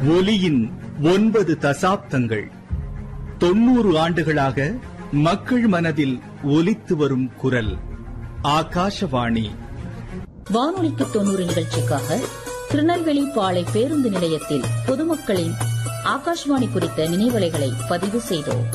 ஒலியின் ஒன்பது தசாப்தங்கள் தொண்ணூறு ஆண்டுகளாக மக்கள் மனதில் ஒலித்து வரும் குரல் ஆகாஷவாணி வானொலிக்கு தொண்ணூறு நிகழ்ச்சிக்காக திருநெல்வேலி பாளை பேருந்து நிலையத்தில் பொதுமக்களின் ஆகாஷ்வாணி குறித்த நினைவலைகளை பதிவு செய்தோம்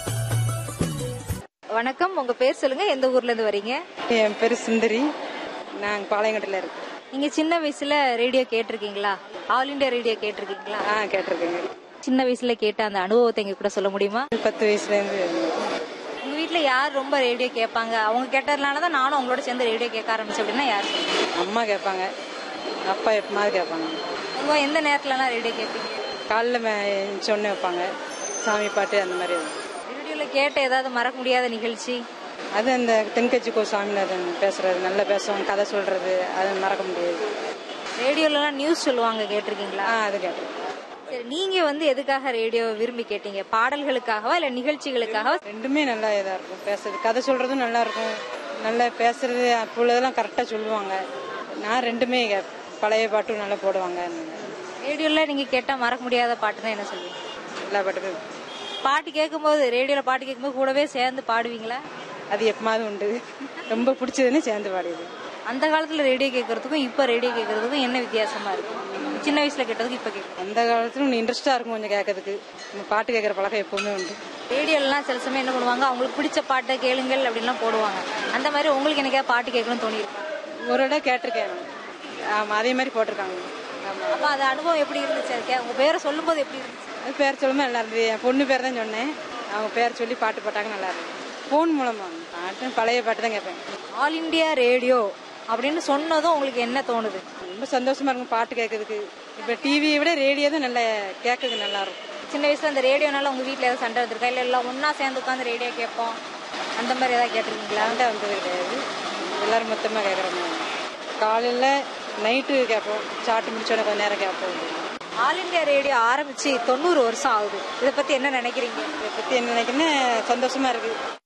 வணக்கம் உங்க பேர் சொல்லுங்க எந்த ஊர்ல இருந்து வரீங்க என் பேர் சுந்தரி நாங்க பாளையங்கோட்டையில இருக்கோம் நீங்க சின்ன வயசுல ரேடியோ கேட்டிருக்கீங்களா ஆல் இந்தியா ரேடியோ கேட்டிருக்கீங்களா ஆ கேட்டிருக்கேங்க சின்ன வயசுல கேட்ட அந்த அனுபவத்தை எங்க கூட சொல்ல முடியுமா பத்து வயசுல இருந்து உங்க வீட்ல யார் ரொம்ப ரேடியோ கேட்பாங்க அவங்க கேட்டதுனால தான் நானும் அவங்களோட சேர்ந்து ரேடியோ கேட்க ஆரம்பிச்சேன் அப்படின்னா யார் சொல்லுங்க? அம்மா கேட்பாங்க அப்பா எப்பமாவது கேட்பாங்க பொதுவா எந்த நேரத்துலலாம் ரேடியோ கேட்பீங்க காலைல சொன்ன வைப்பாங்க சாமி பாட்டு அந்த மாதிரி வரும். ரேடியோல கேட்ட ஏதாவது மறக்க முடியாத நிகழ்ச்சி அது அந்த தென்கட்சி கோ சாமிநாதன் பேசுறது நல்லா பேசுவாங்க கதை சொல்றது அது மறக்க முடியாது ரேடியோலலாம் நியூஸ் சொல்லுவாங்க கேட்டிருக்கீங்களா ஆ அது கேட்டேன் சரி நீங்க வந்து எதுக்காக ரேடியோ விரும்பி கேட்டீங்க பாடல்களுக்காகவா இல்ல நிகழ்ச்சிகளுக்காகவா ரெண்டுமே நல்லா இதா இருக்கும் பேசுறது கதை சொல்றதும் நல்லா இருக்கும் நல்லா பேசுறது அப்போ உள்ளதெல்லாம் கரெக்டா சொல்லுவாங்க நான் ரெண்டுமே கேப்பேன். பழைய பாட்டும் நல்லா போடுவாங்க ரேடியோல நீங்க கேட்டா மறக்க முடியாத பாட்டுன்னா என்ன சொல்லுவீங்க எல்லா பாட்டுக்கும் பாட்டு கேட்கும்போது ரேடியோல பாட்டு கேட்கும்போது கூடவே சேர்ந்து பாடுவீங்களா அது எப்பமாவது உண்டு ரொம்ப பிடிச்சதுன்னு சேர்ந்து பாடியது அந்த காலத்துல ரேடியோ கேட்கறதுக்கும் இப்ப ரேடியோ கேட்கறதுக்கும் என்ன வித்தியாசமா இருக்கும் சின்ன வயசுல கேட்டதுக்கு இப்ப கேட்கும் அந்த காலத்துல இன்ட்ரெஸ்டா இருக்கும் கொஞ்சம் கேட்கறதுக்கு நம்ம பாட்டு கேட்கற பழக்கம் எப்பவுமே உண்டு ரேடியோலாம் சில சமயம் என்ன பண்ணுவாங்க அவங்களுக்கு பிடிச்ச பாட்டை கேளுங்கள் அப்படின்லாம் போடுவாங்க அந்த மாதிரி உங்களுக்கு எனக்கே பாட்டு கேட்கணும்னு தோணி ஒரு இடம் கேட்டிருக்கேன் ஆமா அதே மாதிரி போட்டிருக்காங்க ஆமா அப்ப அது அனுபவம் எப்படி இருந்துச்சு அதுக்கு உங்க பேரை சொல்லும்போது எப்படி இருந்துச்சு அது பேர் சொல்லுமா நல்லா இருந்தது என் பொண்ணு பேர் தான் சொன்னேன் அவங்க பேர் சொல்லி பாட்டு போட்டாங்க நல்லா இருந்தது ஃபோன் மூலமா பாட்டு பழைய பாட்டு தான் கேட்பேன் ஆல் இந்தியா ரேடியோ அப்படின்னு சொன்னதும் உங்களுக்கு என்ன தோணுது ரொம்ப சந்தோஷமா இருக்கும் பாட்டு கேட்கறதுக்கு இப்ப டிவியை விட ரேடியோ தான் நல்லா கேட்கறதுக்கு நல்லா இருக்கும் சின்ன வயசுல அந்த ரேடியோனால உங்க வீட்ல ஏதாவது சண்டை வந்திருக்கா இல்ல எல்லாம் ஒன்னா சேர்ந்து உட்காந்து ரேடியோ கேட்போம் அந்த மாதிரி ஏதாவது கேட்டிருக்கீங்களா சண்டை வந்தது கிடையாது எல்லாரும் மொத்தமா கேட்கறாங்க காலையில நைட்டு கேட்போம் சாட்டு முடிச்சோட கொஞ்ச நேரம் கேட்போம் ஆல் இந்தியா ரேடியோ ஆரம்பிச்சு தொண்ணூறு வருஷம் ஆகுது இதை பத்தி என்ன நினைக்கிறீங்க இதை பத்தி என்ன நினைக்கிறேன்னா சந்தோஷமா இருக்கு